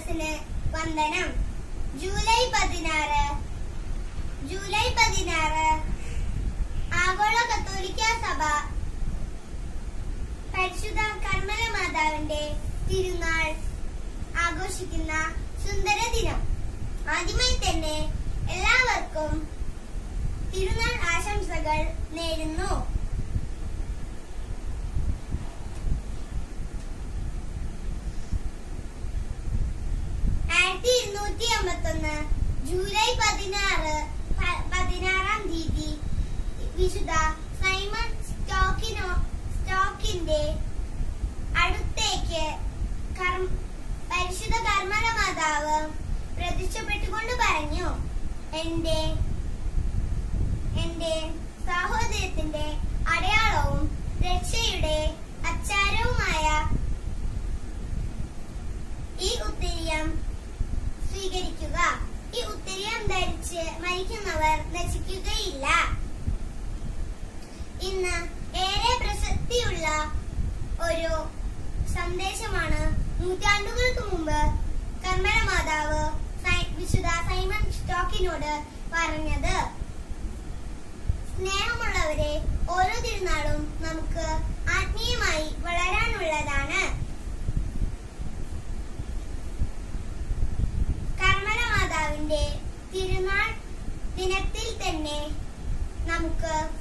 മനസ്സിന് വന്ദനം ജൂലൈ പതിനാറ് ജൂലൈ പതിനാറ് ആഗോള കത്തോലിക്ക സഭ പരിശുദ്ധ കർമ്മല മാതാവിന്റെ തിരുനാൾ ആഘോഷിക്കുന്ന സുന്ദര ദിനം ആദ്യമായി തന്നെ എല്ലാവർക്കും തിരുനാൾ ആശംസകൾ നേരുന്നു ആയിരത്തി ഇരുന്നൂറ്റി അമ്പത്തൊന്ന് ജൂലൈ പതിനാറ് പ- പതിനാറാം തീയതി വിശുദ്ധ സൈമൺ സ്റ്റോക്കിനോ സ്റ്റോക്കിന്റെ അടുത്തേക്ക് കർമ്മ- പരിശുദ്ധ കർമ്മല മാതാവ് പ്രത്യക്ഷപ്പെട്ടുകൊണ്ട് പറഞ്ഞു എന്റെ എന്റെ സാഹോദര്യത്തിന്റെ അടയാളവും രക്ഷയുടെ അച്ചാരവുമായ ഈ ഉത്തരീയം സ്വീകരിക്കുക ഈ ഉത്തരീയം ധരിച്ച് മരിക്കുന്നവർ നശിക്കുകയില്ല ഇന്ന് ഏറെ പ്രസക്തിയുള്ള ഒരു സന്ദേശമാണ് നൂറ്റാണ്ടുകൾക്ക് മുമ്പ് കർമ്മല മാതാവ് സൈ- വിശുദ്ധ സൈമൺ സ്റ്റോക്കിനോട് പറഞ്ഞത് സ്നേഹമുള്ളവരെ ഓരോ തിരുനാളും നമുക്ക് ആത്മീയമായി വളരാനുള്ളതാണ് കർമ്മല മാതാവിന്റെ തിരുനാൾ ദിനത്തിൽ തന്നെ നമുക്ക്